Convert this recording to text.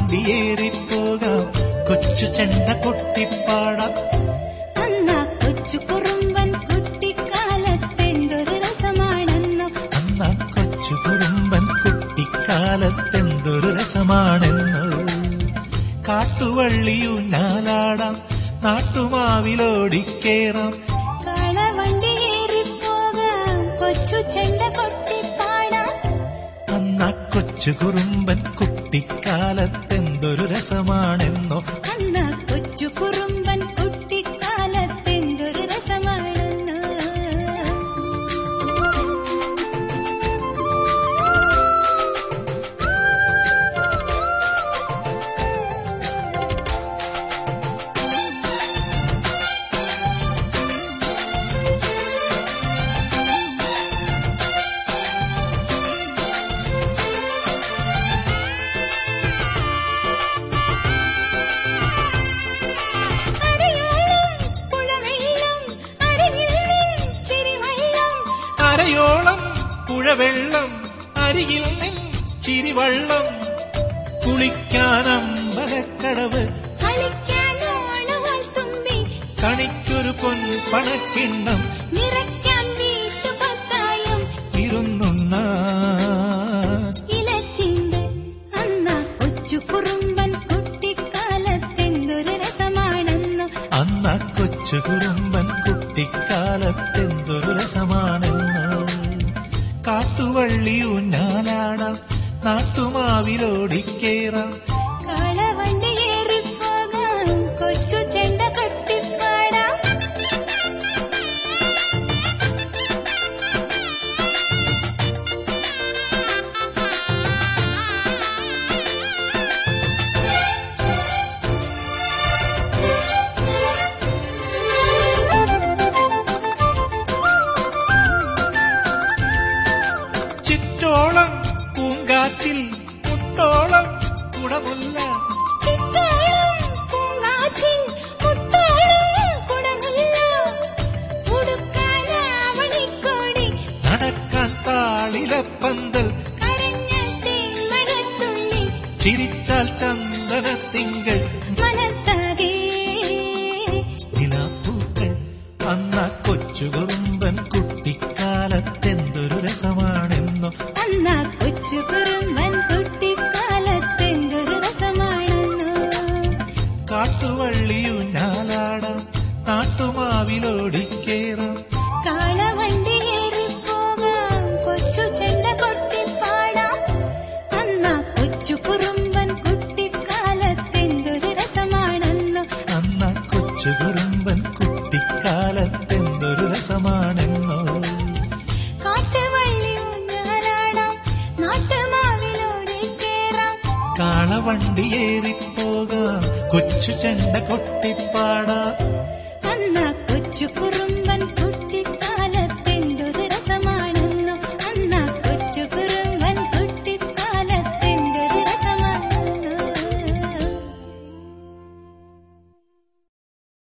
കാളവണ്ടിയേറിപ്പോകാം കൊച്ചു ചെണ്ട കൊട്ടിപ്പാടാം അന്നാ കൊച്ചു കുറുമ്പൻ കുട്ടിക്കാലത്തെന്തൊരു രസമാണെന്നോ അന്ന കൊച്ചു കുറുമ്പൻ കുട്ടിക്കാലത്തെന്തൊരു രസമാണെന്ന് കാട്ടുവള്ളിയൂഞ്ഞാലാടാം നാട്ടുമാവിലോടിക്കേറാം കാളവണ്ടിയേറിപ്പോകാം കൊച്ചു ചെണ്ട കൊട്ടിപ്പാടാം അന്ന കൊച്ചു കുറുമ്പൻ കുട്ടിക്കാലത്തെന്തൊരു രസമാണെന്നോ അന്നാ കൊച്ചു കുറുമ്പൻ കുട്ടിക്കാലത്തെന്തൊരു രസമാണെന്നോ അരയോളം പുഴവെള്ളം അരങ്ങിൽ ചിരിവെള്ളം അരയോളം പുഴവെള്ളം അരികിൽ നിൻ ചിരിവള്ളം കുളിക്കാനമ്പലക്കടവ് കളിക്കാൻ ഓണവാൽ തുമ്പി കണിക്കൊരു പൊൻപണക്കിണ്ണം നിറയ്ക്കാൻ വീട്ടുപത്തായം ഇരുന്നുണ്ണ ഇലച്ചിന്ത് അന്നാ കൊച്ചു കുറുമ്പൻ കുട്ടിക്കാലത്തെന്തൊരു രസമാണെന്നു അന്ന കൊച്ചു കുറുമ്പൻ കുട്ടിക്കാലത്തെന്തൊരു രസമാണെന്ന് കാട്ടുവള്ളിയൂഞ്ഞാലാടാം നാട്ടുമാവിലോടിക്കേറാം കാളവണ്ടിയേറിപ്പോകാം കൊച്ചു ചെണ്ട കൊട്ടിപ്പാടാം ചിറ്റോളം പൂങ്കാറ്റിൽ മുട്ടോളം കുടമുല്ല ചിറ്റോളം പൂങ്കാറ്റിൽ മുട്ടോളം കുടമുല്ല ഉടുക്കാനാവണിക്കോടി നടക്കാൻ താളിലപ്പന്തൽ കരഞ്ഞാൽ തേന്മഴത്തുള്ളി ചിരിച്ചാൽ ചന്ദനത്തിങ്കൾ മനസ്സാകെ നിലാപ്പൂക്കൾ അന്ന കൊച്ചു കുറുമ്പൻ കുട്ടിക്കാലത്തെന്തൊരു രസമാണെന്നോ അന്നാ കൊച്ചു കുറുമ്പൻ കുട്ടിക്കാലത്തെന്തൊരു രസമാണെന്നു കാട്ടുവള്ളിയൂഞ്ഞാലാടാം നാട്ടുമാവിലോടിക്കേറാം കാളവണ്ടിയേറിപ്പോകാം കൊച്ചു ചെണ്ട കൊട്ടിപ്പാടാം അന്നാ കൊച്ചു കുറുമ്പൻ കുട്ടിക്കാലത്തെന്തൊരു രസമാണെന്നു അന്ന കൊച്ചു കുറുമ്പൻ കുട്ടിക്കാലത്തെന്തൊരു രസമാണെന്നോ കാട്ടുവള്ളി ഊഞ്ഞാലാടാം നാട്ടുമാവിലോടി കേറാം കാളവണ്ടിയേറിപ്പോകാം കൊച്ചു ചെണ്ട കൊട്ടിപ്പാടാം അന്നാ കൊച്ചു കുറുമ്പൻ